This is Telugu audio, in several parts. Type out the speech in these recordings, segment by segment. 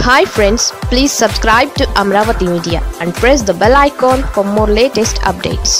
hi friends please subscribe to Amaravati media and press the bell icon for more latest updates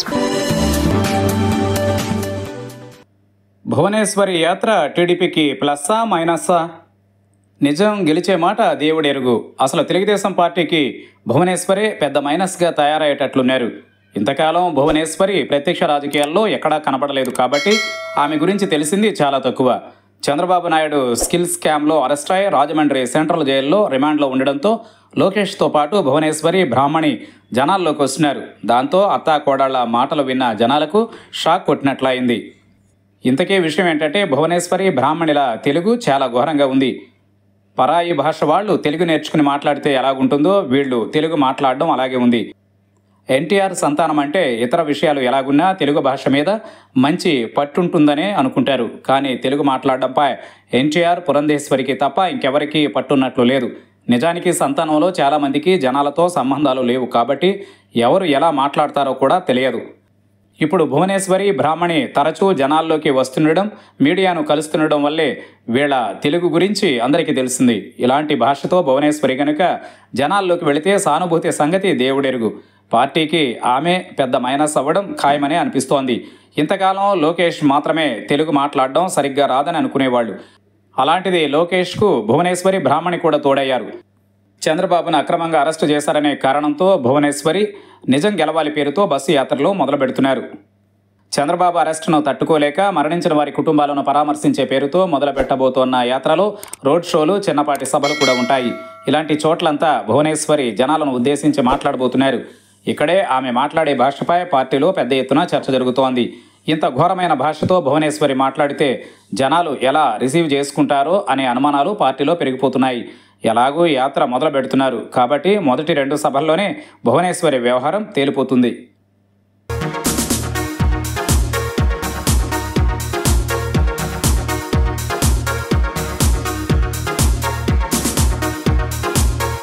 Bhuvaneswari యాత్ర టీడీపీకి ప్లస్సా మైనస్సా నిజం గెలిచే మాట దేవుడు ఎరుగు అసలు తెలుగుదేశం పార్టీకి భువనేశ్వరే పెద్ద మైనస్గా తయారయ్యేటట్లున్నారు ఇంతకాలం భువనేశ్వరి ప్రత్యక్ష రాజకీయాల్లో ఎక్కడా కనబడలేదు కాబట్టి ఆమె గురించి తెలిసింది చాలా తక్కువ చంద్రబాబు నాయుడు స్కిల్ స్కామ్లో అరెస్ట్ అయి రాజమండ్రి సెంట్రల్ జైల్లో రిమాండ్లో ఉండడంతో లోకేష్తో పాటు భువనేశ్వరి బ్రాహ్మణి జనాల్లోకి వస్తున్నారు దాంతో అత్తా కోడళ్ల మాటలు విన్న జనాలకు షాక్ కొట్టినట్లయింది ఇంతకీ విషయం ఏంటంటే భువనేశ్వరి బ్రాహ్మణుల తెలుగు చాలా ఘోరంగా ఉంది పరాయి భాష వాళ్ళు తెలుగు నేర్చుకుని మాట్లాడితే ఎలాగుంటుందో వీళ్ళు తెలుగు మాట్లాడడం అలాగే ఉంది ఎన్టీఆర్ సంతానం అంటే ఇతర విషయాలు ఎలాగున్నా తెలుగు భాష మీద మంచి పట్టుంటుందనే అనుకుంటారు కానీ తెలుగు మాట్లాడడంపై ఎన్టీఆర్ పురంధేశ్వరికి తప్ప ఇంకెవరికీ పట్టున్నట్లు లేదు నిజానికి సంతానంలో చాలామందికి జనాలతో సంబంధాలు లేవు కాబట్టి ఎవరు ఎలా మాట్లాడతారో కూడా తెలియదు ఇప్పుడు భువనేశ్వరి బ్రాహ్మణి తరచూ జనాల్లోకి వస్తుండడం మీడియాను కలుస్తుండడం వల్లే వీళ్ళ తెలుగు గురించి అందరికీ తెలిసింది ఇలాంటి భాషతో భువనేశ్వరి కనుక జనాల్లోకి వెళితే సానుభూతి సంగతి దేవుడెరుగు పార్టీకి ఆమె పెద్ద మైనస్ అవ్వడం ఖాయమనే అనిపిస్తోంది ఇంతకాలం లోకేష్ మాత్రమే తెలుగు మాట్లాడడం సరిగ్గా రాదని అనుకునేవాళ్ళు అలాంటిది లోకేష్కు భువనేశ్వరి బ్రాహ్మణి కూడా తోడయ్యారు చంద్రబాబును అక్రమంగా అరెస్టు చేశారనే కారణంతో భువనేశ్వరి నిజం గెలవాలి పేరుతో బస్సు యాత్రలు మొదలు పెడుతున్నారు చంద్రబాబు అరెస్టును తట్టుకోలేక మరణించిన వారి కుటుంబాలను పరామర్శించే పేరుతో మొదలు పెట్టబోతోన్న యాత్రలో రోడ్ షోలు చిన్నపాటి సభలు కూడా ఉంటాయి ఇలాంటి చోట్లంతా భువనేశ్వరి జనాలను ఉద్దేశించి మాట్లాడబోతున్నారు ఇక్కడే ఆమె మాట్లాడే భాషపై పార్టీలో పెద్ద ఎత్తున చర్చ జరుగుతోంది ఇంత ఘోరమైన భాషతో భువనేశ్వరి మాట్లాడితే జనాలు ఎలా రిసీవ్ చేసుకుంటారో అనే అనుమానాలు పార్టీలో పెరిగిపోతున్నాయి ఎలాగూ యాత్ర మొదలు పెడుతున్నారు కాబట్టి మొదటి రెండు సభల్లోనే భువనేశ్వరి వ్యవహారం తేలిపోతుంది